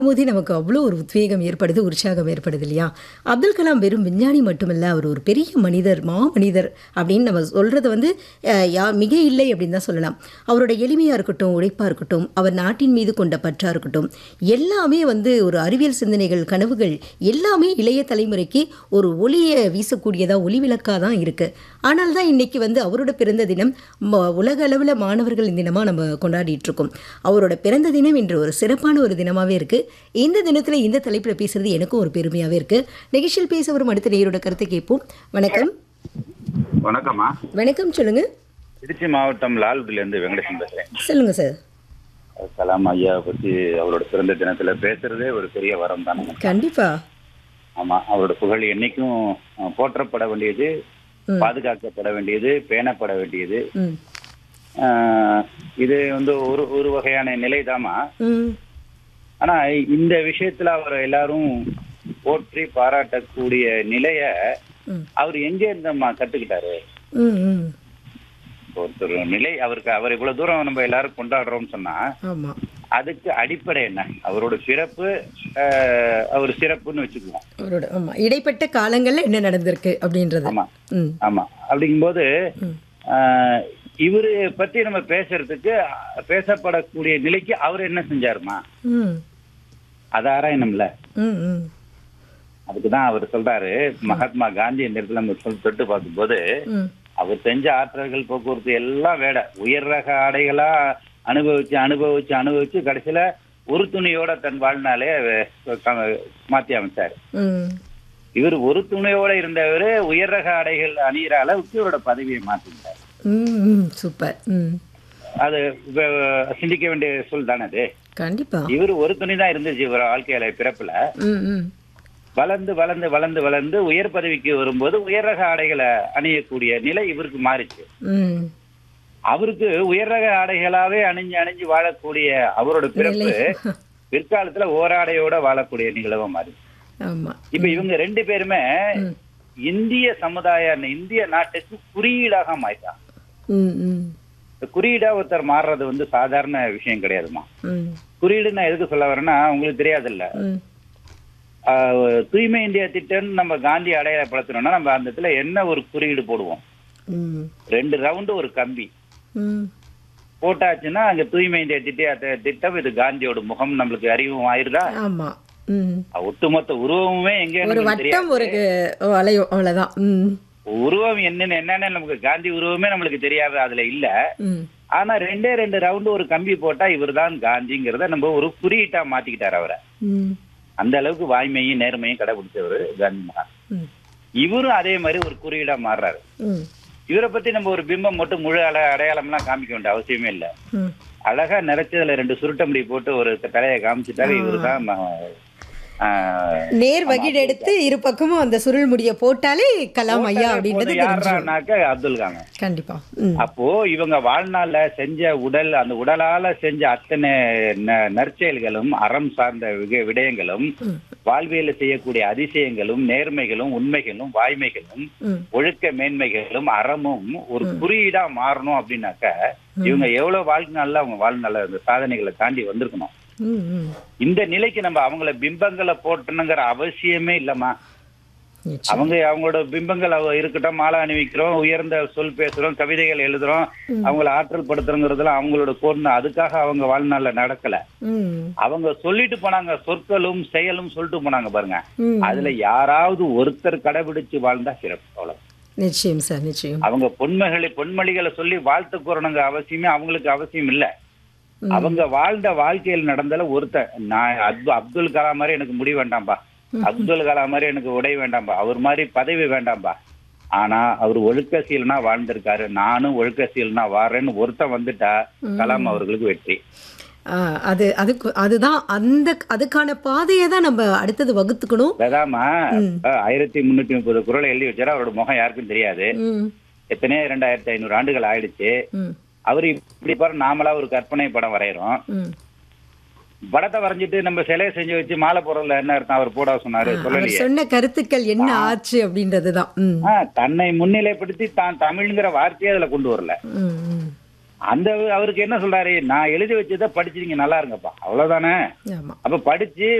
போதே நமக்கு அவ்வளோ ஒரு உத்வேகம் ஏற்படுது உற்சாகம் ஏற்படுது இல்லையா அப்துல் கலாம் வெறும் விஞ்ஞானி மட்டுமல்ல அவர் ஒரு பெரிய மனிதர் மாமனிதர் அப்படின்னு நம்ம சொல்கிறது வந்து அஹ், யா மிக இல்லை அப்படின்னு தான் சொல்லலாம் அவரோட எளிமையாக இருக்கட்டும் உழைப்பாக இருக்கட்டும் அவர் நாட்டின் மீது கொண்ட பற்றாக இருக்கட்டும் எல்லாமே வந்து ஒரு அறிவியல் சிந்தனைகள் கனவுகள் எல்லாமே இளைய தலைமுறைக்கு ஒரு ஒளியை வீசக்கூடியதாக ஒளி விளக்காக தான் இருக்குது ஆனால் தான் இன்னைக்கு வந்து அவரோட பிறந்த தினம் ம- உலக அளவில் மாணவர்கள் தினமாக நம்ம கொண்டாடிட்டு இருக்கோம் அவரோட பிறந்த தினம் இன்று ஒரு சிறப்பான ஒரு தினமாகவே இருக்குது இந்த தினத்தில் இந்த தலைப்பில் பேசுறது எனக்கும் ஒரு பெருமையாகவே இருக்குது நிகழ்ச்சியில் பேச வரும் அடுத்த நேரோட கருத்தை கேட்போம் வணக்கம் வணக்கம்மா வணக்கம் சொல்லுங்க திருச்சி மாவட்டம் லால்குடியிலேருந்து வெங்கடேசன் பேசுறேன் சொல்லுங்க சார் கலாம் ஐயாவை பத்தி அவரோட பிறந்த தினத்துல பேசுறதே ஒரு பெரிய வரம் தான் கண்டிப்பா ஆமா அவரோட புகழ் என்னைக்கும் அஹ், போற்றப்பட வேண்டியது பாதுகாக்கப்பட வேண்டியது பேணப்பட வேண்டியது ம் அஹ், இது வந்து ஒரு ஒரு வகையான நிலைதாம்மா ம் ஆனா இந்த விஷயத்துல அவர் எல்லாரும் போற்றி பாராட்டக்கூடிய நிலைய ம். அவர் எங்க இருந்தம்மா கத்துக்கிட்டாரு ம் ம் ஒருத்தர் நிலை அவருக்கு அவர் இவ்வளவு தூரம் நம்ம எல்லாரும் கொண்டாடுறோம்னு சொன்னா ஆமாம் அதுக்கு அடிப்படை என்ன அவரோட பிறப்பு அஹ், அவர் சிறப்புன்னு வச்சுக்குவோம் அவரோட ஆமாம் இடைப்பட்ட காலங்களில் என்ன நடந்திருக்கு அப்படின்றது ஆமா ம் ஆமா அப்படிங்கும்போது ம். அஹ், இவரு பத்தி நம்ம பேசுறதுக்கு அஹ், பேசப்படக்கூடிய நிலைக்கு அவர் என்ன செஞ்சாருமா ம் அதை ஆராயணும்ல ம் ம் அதுக்குதான் அவர் சொல்றாரு மகாத்மா காந்தி இந்த இடத்துல நம்ம சொல் தொட்டு பார்க்கும்போது ம் அவர் செஞ்ச ஆற்றல்கள் போக்குவரத்து எல்லாம் வேட உயர் ரக ஆடைகளா அனுபவிச்சு அனுபவிச்சு அனுபவிச்சு கடைசியில ஒரு துணியோட தன் வாழ்நாளே அஹ், க- மாத்தி அமைச்சாரு ம் இவர் ஒரு துணையோட இருந்தவர் உயர் ரக ஆடைகள் அணியிற அளவுக்கு இவரோட பதவியை மாத்திட்டார் ம் ம் சூப்பர் ம் அது இப்ப சிந்திக்க வேண்டிய சொல் தானே அது கண்டிப்பா இவர் ஒரு துணி தான் இருந்துச்சு இவர் வாழ்க்கையில பிறப்புல ம் ம் வளர்ந்து வளர்ந்து வளர்ந்து வளர்ந்து உயர் பதவிக்கு வரும்போது உயர் ரக ஆடைகளை அணியக்கூடிய நிலை இவருக்கு மாறிச்சு ம் அவருக்கு உயர் ரக ஆடைகளாவே அணிஞ்சு அணிஞ்சு வாழக்கூடிய அவரோட பிறப்பு பிற்காலத்துல ஓராடையோட வாழக்கூடிய நிகழ்வா மாறி ஆமா இப்ப இவங்க ரெண்டு பேருமே ம் இந்திய சமுதாய இந்திய நாட்டுக்கு குறியீடாக மாறிட்டாங்க ம் ம் இந்த குறியீடா ஒருத்தர் மாறுறது வந்து சாதாரண விஷயம் கிடையாதுமா ம் குறியீடு நான் எதுக்கு சொல்ல வரேன்னா உங்களுக்கு தெரியாதுல்ல ம் ஆஹ், தூய்மை இந்தியா திட்டம்னு நம்ம காந்தி அடையாளப்படுத்தணும்னா நம்ம அந்த இடத்துல என்ன ஒரு குறியீடு போடுவோம் ம் ரெண்டு ரவுண்டு ஒரு கம்பி ம் போட்டாச்சுன்னா அங்க தூய்மை இந்தியா திட்ட திட்டம் இது காந்தியோட முகம் நம்மளுக்கு அறிவும் ஆயிருதா ஆமா ம் ஒட்டுமொத்த உருவமுமே எங்க ஒரு நமக்கு தெரியாது வட்டம் ஒரு கு- வளையம் அவ்வளவுதான் ம் உருவம் என்னன்னு என்னன்னு நமக்கு காந்தி உருவமே நம்மளுக்கு தெரியாது அதுல இல்ல ம் ஆனா ரெண்டே ரெண்டு ரவுண்டு ஒரு கம்பி போட்டா இவர்தான் காந்திங்கிறத நம்ம ஒரு குறியீட்டா மாத்திக்கிட்டாரு அவரை ம் அந்த அளவுக்கு வாய்மையும் நேர்மையும் கடைபிடிச்சவர் காந்தி மகான் ம் இவரும் அதே மாதிரி ஒரு குறியீடா மாறுறாரு ம் இவரை பத்தி நம்ம ஒரு பிம்பம் மட்டும் முழு அட அடையாளம்லாம் காமிக்க வேண்டிய அவசியமே இல்ல ம் அழகா நிறைச்சதுல ரெண்டு சுருட்டமுடி போட்டு ஒரு தலையை காமிச்சிட்டாரு இவருதான் ம- ஆஹ், நேர் வகிடு எடுத்து இரு பக்கமும் அந்த சுருள் முடிய போட்டாலே கலாம் ஐயா அப்படின்றது போது தெரிஞ்சிடும் யாருனாக்க அப்துல் கலாம் கண்டிப்பா ம் அப்போ இவங்க வாழ்நாள்ல செஞ்ச உடல் அந்த உடலால செஞ்ச அத்தனை ந- நற்செயல்களும் அறம் சார்ந்த விக- விடயங்களும் வாழ்வியல செய்யக்கூடிய அதிசயங்களும் நேர்மைகளும் உண்மைகளும் வாய்மைகளும் ம் ஒழுக்க மேன்மைகளும் அறமும் ஒரு குறியீடா மாறணும் அப்படின்னாக்க இவங்க எவ்வளவு வாழ்நாள்ல அவங்க வாழ்நாள்ல அந்த சாதனைகளை தாண்டி வந்திருக்கணும் ம் ம் இந்த நிலைக்கு நம்ம அவங்கள பிம்பங்களை போட்டணுங்கிற அவசியமே இல்லம்மா நிச்சயம். அவங்க அவங்களோட பிம்பங்கள் அவ இருக்கட்டும் மாலை அணிவிக்கிறோம் உயர்ந்த சொல் பேசுறோம் கவிதைகள் எழுதுறோம் அவங்கள ஆற்றல் படுத்துறோங்கிறதுல அவங்களோட கோர்ந்து அதுக்காக அவங்க வாழ்நாள்ல நடக்கல ம் அவங்க சொல்லிட்டு போனாங்க சொற்களும் செயலும் சொல்லிட்டு போனாங்க பாருங்க ம் அதுல யாராவது ஒருத்தர் கடைபிடிச்சு வாழ்ந்தா சிறப்பு அவ்வளவு நிச்சயம் சார் நிச்சயம் அவங்க பொன்மைகளை பொன்மொழிகளை சொல்லி வாழ்த்து கூறணுங்க அவசியமே அவங்களுக்கு அவசியம் இல்ல ம். அவங்க வாழ்ந்த வாழ்க்கையில் நடந்தால ஒருத்தன் நான் அப்து- அப்துல் கலாம் மாதிரி எனக்கு முடி வேண்டாம்பா அப்துல் கலாம் மாதிரி எனக்கு உடை வேண்டாம்பா அவர் மாதிரி பதவி வேண்டாம்பா ஆனா அவர் ஒழுக்கசீலனா வாழ்ந்திருக்காரு நானும் ஒழுக்கசீலனா வாரேன்னு ஒருத்தன் வந்துட்டா கலாம் அவர்களுக்கு வெற்றி ஆ, அது அதுக்கு அதுதான் அந்த அதுக்கான பாதையை தான் நம்ம அடுத்தது வகுத்துக்கணும் அதாம்மா ஆயிரத்தி முன்னூத்தி முப்பது குரலை எழுதி வச்சாரு அவரோட முகம் யாருக்கும் தெரியாது ம் எத்தனையோ இரண்டாயிரத்தி ஐநூறு ஆண்டுகள் ஆயிடுச்சு ம் அவர் இப்படி பாரு நாமளா ஒரு கற்பனை படம் வரைகிறோம் ம் படத்தை வரைஞ்சிட்டு நம்ம சிலையை செஞ்சு வச்சு மாலை போடுறதுல என்ன அர்த்தம் அவர் போட சொன்னாரு அவர் சொல்லலையே சொன்ன கருத்துக்கள் என்ன ஆச்சு அப்படின்றது தான் ம் ஆ, தன்னை முன்னிலைப்படுத்தி தான் தமிழ்ங்கிற வார்த்தையை அதுல கொண்டு வரல ம் ம் அந்த அவருக்கு என்ன சொல்றாரு நான் எழுதி வச்சதை படிச்சு நீங்க நல்லா இருங்கப்பா அவ்வளவுதானே ஆமா அப்ப படிச்சு